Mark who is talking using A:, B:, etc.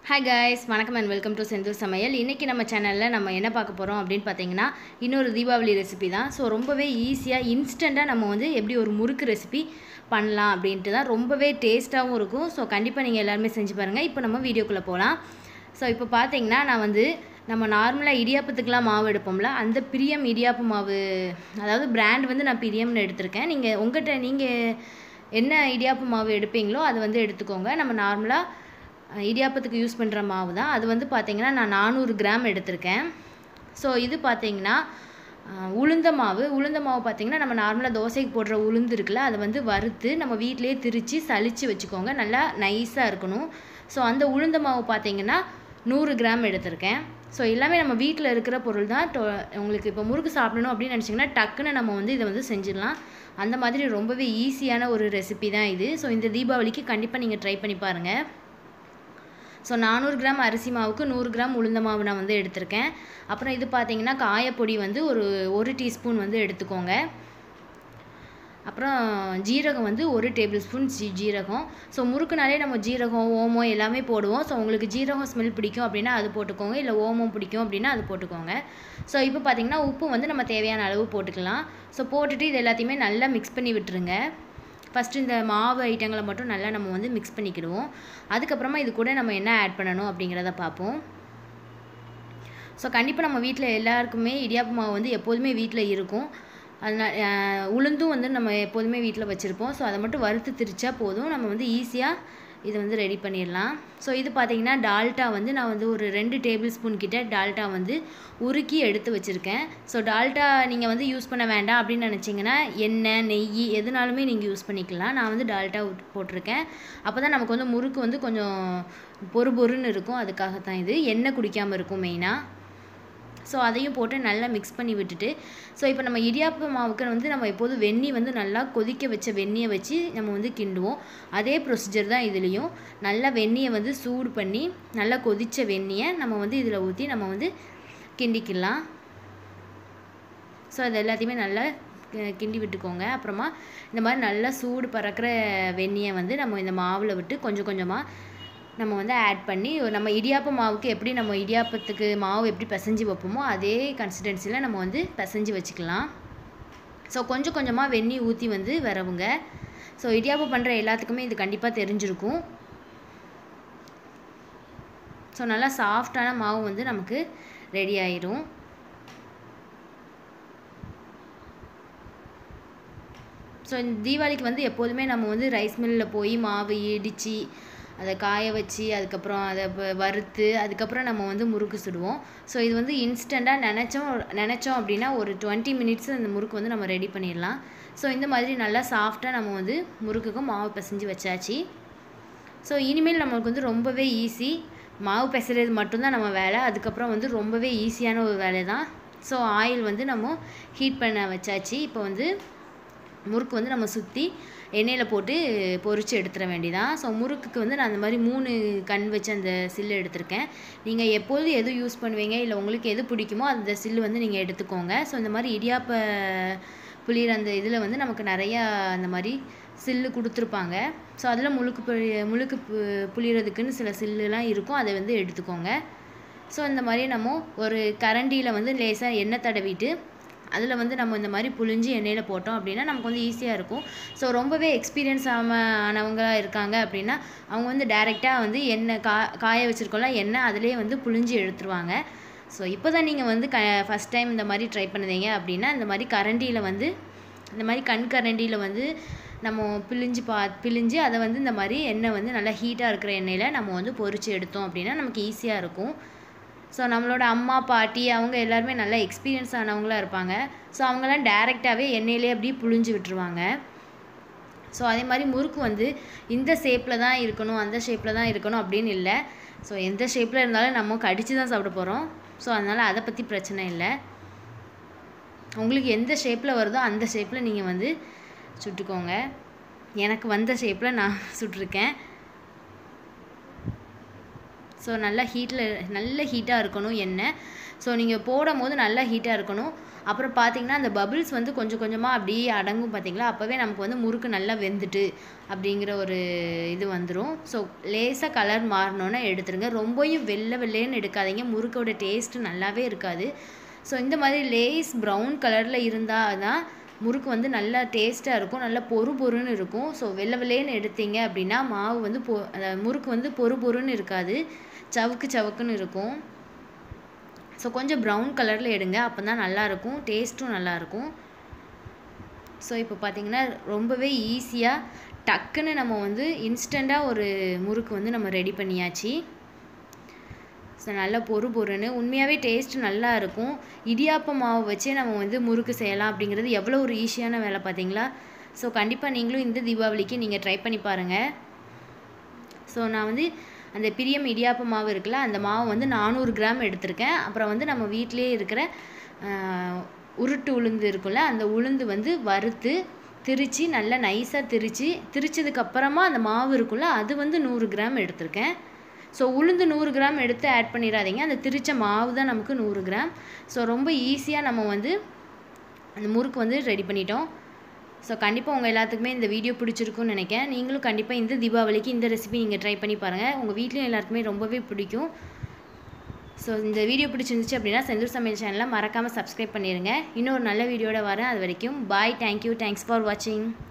A: hi guys வணக்கம் and welcome to Senthur Samayal இன்றைக்கி நம்ம சேனலில் நம்ம என்ன பார்க்க போகிறோம் அப்படின்னு பார்த்தீங்கன்னா இன்னொரு தீபாவளி ரெசிபி தான் ஸோ ரொம்பவே ஈஸியாக இன்ஸ்டண்ட்டாக நம்ம வந்து எப்படி ஒரு முறுக்கு ரெசிபி பண்ணலாம் அப்படின்ட்டு தான் ரொம்பவே டேஸ்ட்டாகவும் இருக்கும் ஸோ கண்டிப்பாக நீங்கள் எல்லாருமே செஞ்சு பாருங்கள் இப்போ நம்ம வீடியோக்குள்ளே போகலாம் ஸோ இப்போ பார்த்தீங்கன்னா நான் வந்து நம்ம நார்மலாக இடியாப்பத்துக்கெலாம் மாவு எடுப்போம்ல அந்த பிரியம் இடியாப்பு மாவு அதாவது பிராண்ட் வந்து நான் பிரியம்னு எடுத்திருக்கேன் நீங்கள் உங்கள்கிட்ட நீங்கள் என்ன இடியாப்பு மாவு எடுப்பீங்களோ அது வந்து எடுத்துக்கோங்க நம்ம நார்மலாக அஹ் இடியாப்பத்துக்கு யூஸ் பண்ணுற மாவு தான் அது வந்து பார்த்தீங்கன்னா நான் நானூறு கிராம் எடுத்திருக்கேன் ஸோ இது பார்த்தீங்கன்னா அஹ் உளுந்த மாவு உளுந்த மாவு பார்த்தீங்கன்னா நம்ம நார்மலாக தோசைக்கு போடுற உளுந்து இருக்குல்ல அதை வந்து வறுத்து நம்ம வீட்டிலேயே திரித்து சலிச்சு வச்சுக்கோங்க நல்லா நைஸாக இருக்கணும் ஸோ அந்த உளுந்த மாவு பார்த்தீங்கன்னா நூறு கிராம் எடுத்திருக்கேன் ஸோ எல்லாமே நம்ம வீட்டில் இருக்கிற பொருள் தான் டொ உங்களுக்கு இப்போ முறுக்கு சாப்பிடணும் அப்படின்னு நினச்சிங்கன்னா டக்குன்னு நம்ம வந்து இதை வந்து செஞ்சிடலாம் அந்த மாதிரி ரொம்பவே ஈஸியான ஒரு ரெசிபி தான் இது ஸோ இந்த தீபாவளிக்கு கண்டிப்பாக நீங்கள் ட்ரை பண்ணி பாருங்கள் ஸோ நானூறு கிராம் அரிசி மாவுக்கு நூறு கிராம் உளுந்த மாவு நான் வந்து எடுத்திருக்கேன் அப்புறம் இது பார்த்தீங்கன்னா காயப்பொடி வந்து ஒரு ஒரு டீஸ்பூன் வந்து எடுத்துக்கோங்க அப்புறம் ஜீரகம் வந்து ஒரு டேபிள் ஸ்பூன் ஜீ ஜீரகம் ஸோ முறுக்குனாலே நம்ம ஜீரகம் ஓமம் எல்லாமே போடுவோம் ஸோ உங்களுக்கு ஜீரகம் ஸ்மெல் பிடிக்கும் அப்படின்னா அது போட்டுக்கோங்க இல்லை ஓமம் பிடிக்கும் அப்படின்னா அது போட்டுக்கோங்க ஸோ இப்போ பார்த்தீங்கன்னா உப்பு வந்து நம்ம தேவையான அளவு போட்டுக்கலாம் ஸோ போட்டுட்டு இது எல்லாத்தையுமே நல்லா மிக்ஸ் பண்ணி விட்டுருங்க ஃபஸ்ட்டு இந்த மாவு ஐட்டங்களை மட்டும் நல்லா நம்ம வந்து மிக்ஸ் பண்ணிக்கிடுவோம் அதுக்கப்புறமா இது கூட நம்ம என்ன ஆட் பண்ணணும் அப்படிங்கிறத பார்ப்போம் ஸோ கண்டிப்பாக நம்ம வீட்டில் எல்லாருக்குமே இடியாப்பு மாவு வந்து எப்போதுமே வீட்டில் இருக்கும் அதனால் உளுந்தும் வந்து நம்ம எப்போதுமே வீட்டில் வச்சுருப்போம் ஸோ அதை மட்டும் வறுத்து திரிச்சா போதும் நம்ம வந்து ஈஸியாக இதை வந்து ரெடி பண்ணிடலாம் ஸோ இது பார்த்தீங்கன்னா டால்ட்டா வந்து நான் வந்து ஒரு ரெண்டு டேபிள் ஸ்பூன் கிட்ட டால்ட்டா வந்து உருக்கி எடுத்து வச்சுருக்கேன் ஸோ டால்ட்டா நீங்கள் வந்து யூஸ் பண்ண வேண்டாம் அப்படின்னு நினச்சிங்கன்னா எண்ணெய் நெய் எதுனாலுமே நீங்கள் யூஸ் பண்ணிக்கலாம் நான் வந்து டால்ட்டா போட்டிருக்கேன் அப்போ தான் நமக்கு வந்து முறுக்கு வந்து கொஞ்சம் பொறு பொறுன்னு இருக்கும் அதுக்காகத்தான் இது எண்ணெய் குடிக்காமல் இருக்கும் மெயினாக ஸோ அதையும் போட்டு நல்லா மிக்ஸ் பண்ணி விட்டுட்டு ஸோ இப்போ நம்ம இடியாப்பு மாவுக்கு வந்து நம்ம எப்போதும் வெந்நி வந்து நல்லா கொதிக்க வச்ச வெந்நியை வச்சு நம்ம வந்து கிண்டுவோம் அதே ப்ரொசீஜர் தான் இதுலேயும் நல்லா வெந்நியை வந்து சூடு பண்ணி நல்லா கொதித்த வெந்நியை நம்ம வந்து இதில் ஊற்றி நம்ம வந்து கிண்டிக்கலாம் ஸோ அது எல்லாத்தையுமே நல்லா கி- கிண்டி விட்டுக்கோங்க அப்புறமா இந்த மாதிரி நல்லா சூடு பறக்கிற வெந்நியை வந்து நம்ம இந்த மாவில் விட்டு கொஞ்சம் கொஞ்சமாக நம்ம வந்து ஆட் பண்ணி நம்ம இடியாப்ப மாவுக்கு எப்படி நம்ம இடியாப்பத்துக்கு மாவு எப்படி பிசைஞ்சு வைப்போமோ அதே கன்சிஸ்டன்சியில் நம்ம வந்து பிசைஞ்சு வச்சுக்கலாம் ஸோ கொஞ்சம் கொஞ்சமாக வெந்நி ஊற்றி வந்து வரவுங்க ஸோ இடியாப்பம் பண்ணுற எல்லாத்துக்குமே இது கண்டிப்பாக தெரிஞ்சிருக்கும் ஸோ நல்லா சாஃப்டான மாவு வந்து நமக்கு ரெடி ஆயிரும் ஸோ இந்த தீபாவளிக்கு வந்து எப்போதுமே நம்ம வந்து ரைஸ் மில்லில் போய் மாவு இடித்து அதை காய வச்சு அதுக்கப்புறம் அதை வ- வறுத்து அதுக்கப்புறம் நம்ம வந்து முறுக்கு சுடுவோம் ஸோ இது வந்து இன்ஸ்டண்ட்டாக நினச்சோம் நினச்சோம் அப்படின்னா ஒரு டுவெண்ட்டி மினிட்ஸ் அந்த முறுக்கு வந்து நம்ம ரெடி பண்ணிடலாம் ஸோ இந்த மாதிரி நல்லா சாஃப்டாக நம்ம வந்து முறுக்குக்கும் மாவு பிசைஞ்சு வச்சாச்சு ஸோ இனிமேல் நம்மளுக்கு வந்து ரொம்பவே ஈஸி மாவு பிசைறது மட்டும்தான் நம்ம வேலை அதுக்கப்புறம் வந்து ரொம்பவே ஈஸியான ஒரு வேலை தான் ஸோ ஆயில் வந்து நம்ம ஹீட் பண்ண வச்சாச்சு இப்போ வந்து முறுக்கு வந்து நம்ம சுற்றி எண்ணெயில் போட்டு பொரிச்சு எடுத்துட வேண்டியதான் ஸோ முறுக்குக்கு வந்து நான் அந்த மாதிரி மூணு கண் வச்சு அந்த சில்லு எடுத்திருக்கேன் நீங்கள் எப்போதும் எது யூஸ் பண்ணுவீங்க இல்லை உங்களுக்கு எது பிடிக்குமோ அந்த சில்லு வந்து நீங்கள் எடுத்துக்கோங்க ஸோ இந்த மாதிரி இடியாப்ப புளியிற அந்த இதில் வந்து நமக்கு நிறையா அந்த மாதிரி சில்லு கொடுத்துருப்பாங்க ஸோ அதில் முழுக்கு புளி முழுக்கு பு- புளியறதுக்குன்னு சில சில்லுலாம் இருக்கும் அதை வந்து எடுத்துக்கோங்க ஸோ இந்த மாதிரி நம்ம ஒரு கரண்டியில் வந்து லேசாக எண்ணெய் தடவிட்டு அதில் வந்து நம்ம இந்த மாதிரி புழிஞ்சு எண்ணெயில் போட்டோம் அப்படின்னா நமக்கு வந்து ஈஸியாக இருக்கும் ஸோ ரொம்பவே எக்ஸ்பீரியன்ஸ் ஆம ஆனவங்களா இருக்காங்க அப்படின்னா அவங்க வந்து டைரெக்டாக வந்து எண்ணெய் கா காய வச்சுருக்கோம்ல எண்ணெய் அதிலே வந்து புழிஞ்சு எடுத்துருவாங்க ஸோ இப்போ தான் நீங்கள் வந்து க ஃபஸ்ட் டைம் இந்த மாதிரி ட்ரை பண்ணுறீங்க அப்படின்னா இந்த மாதிரி கரண்டியில் வந்து இந்த மாதிரி கண் கரண்டியில் வந்து நம்ம பிழிஞ்சு பா பிழிஞ்சு அதை வந்து இந்த மாதிரி எண்ணெய் வந்து நல்லா ஹீட்டாக இருக்கிற எண்ணெயில் நம்ம வந்து பொரிச்சு எடுத்தோம் அப்படின்னா நமக்கு ஈஸியாக இருக்கும் ஸோ நம்மளோட அம்மா பாட்டி அவங்க எல்லாருமே நல்லா எக்ஸ்பீரியன்ஸ் ஆனவங்களா இருப்பாங்க ஸோ அவங்கெல்லாம் டேரெக்டாகவே எண்ணெயிலே அப்படியே புழிஞ்சு விட்டுருவாங்க ஸோ அதே மாதிரி முறுக்கு வந்து இந்த ஷேப்பில் தான் இருக்கணும் அந்த ஷேப்பில் தான் இருக்கணும் அப்படின்னு இல்லை ஸோ எந்த ஷேப்பில் இருந்தாலும் நம்ம கடிச்சு தான் சாப்பிட போகிறோம் ஸோ அதனால் அதை பற்றி பிரச்சனை இல்லை உங்களுக்கு எந்த ஷேப்பில் வருதோ அந்த ஷேப்பில் நீங்கள் வந்து சுட்டுக்கோங்க எனக்கு வந்த ஷேப்பில் நான் சுட்டிருக்கேன் ஸோ நல்லா ஹீட்டில் நல்ல ஹீட்டாக இருக்கணும் எண்ணெய் ஸோ நீங்கள் போடும் போது நல்லா ஹீட்டாக இருக்கணும் அப்புறம் பார்த்தீங்கன்னா அந்த பபிள்ஸ் வந்து கொஞ்சம் கொஞ்சமாக அப்படியே அடங்கும் பார்த்தீங்களா அப்போவே நமக்கு வந்து முறுக்கு நல்லா வெந்துட்டு அப்படிங்கிற ஒரு இது வந்துடும் ஸோ லேசாக கலர் மாறினோன்னே எடுத்துருங்க ரொம்பவும் வெள்ளை வெள்ளைன்னு எடுக்காதீங்க முறுக்கோட டேஸ்ட்டு நல்லாவே இருக்காது ஸோ இந்த மாதிரி லேஸ் ப்ரௌன் கலரில் இருந்தால் தான் முறுக்கு வந்து நல்லா டேஸ்ட்டாக இருக்கும் நல்லா பொறு பொறுன்னு இருக்கும் ஸோ வெள்ளை வெள்ளைன்னு எடுத்தீங்க அப்படின்னா மாவு வந்து பொ அந்த முறுக்கு வந்து பொறு பொறுன்னு இருக்காது சவுக்கு சவுக்குன்னு இருக்கும் ஸோ கொஞ்சம் ப்ரௌன் கலரில் எடுங்க அப்போ தான் நல்லாயிருக்கும் டேஸ்ட்டும் நல்லாயிருக்கும் ஸோ இப்போ பார்த்தீங்கன்னா ரொம்பவே ஈஸியாக டக்குன்னு நம்ம வந்து இன்ஸ்டண்ட்டாக ஒரு முறுக்கு வந்து நம்ம ரெடி பண்ணியாச்சு ஸோ நல்லா பொறு பொறுன்னு உண்மையாகவே டேஸ்ட் நல்லா இருக்கும் இடியாப்ப மாவு வச்சே நம்ம வந்து முறுக்கு செய்யலாம் அப்படிங்கிறது எவ்வளோ ஒரு ஈஸியான வேலை பார்த்தீங்களா ஸோ கண்டிப்பாக நீங்களும் இந்த தீபாவளிக்கு நீங்கள் ட்ரை பண்ணி பாருங்கள் ஸோ நான் வந்து அந்த பிரியம் இடியாப்ப மாவு இருக்குல்ல அந்த மாவு வந்து நானூறு கிராம் எடுத்திருக்கேன் அப்புறம் வந்து நம்ம வீட்டிலே இருக்கிற உருட்டு உளுந்து இருக்குல்ல அந்த உளுந்து வந்து வறுத்து திரித்து நல்லா நைஸாக திரித்து திரிச்சதுக்கப்புறமா அந்த மாவு இருக்குல்ல அது வந்து நூறு கிராம் எடுத்திருக்கேன் ஸோ உளுந்து நூறு கிராம் எடுத்து ஆட் பண்ணிடாதீங்க அந்த திரிச்ச மாவு தான் நமக்கு நூறு கிராம் ஸோ ரொம்ப ஈஸியாக நம்ம வந்து அந்த முறுக்கு வந்து ரெடி பண்ணிட்டோம் ஸோ கண்டிப்பாக உங்கள் எல்லாத்துக்குமே இந்த வீடியோ பிடிச்சிருக்குன்னு நினைக்கிறேன் நீங்களும் கண்டிப்பாக இந்த தீபாவளிக்கு இந்த ரெசிபி நீங்கள் ட்ரை பண்ணி பாருங்கள் உங்கள் வீட்லேயும் எல்லாருக்குமே ரொம்பவே பிடிக்கும் ஸோ இந்த வீடியோ பிடிச்சிருந்துச்சு அப்படின்னா செந்தூர் சமையல் சேனலை மறக்காமல் சப்ஸ்கிரைப் பண்ணிடுங்க இன்னொரு நல்ல வீடியோட வரேன் அது வரைக்கும் பாய் தேங்க்யூ தேங்க்ஸ் ஃபார் வாட்சிங்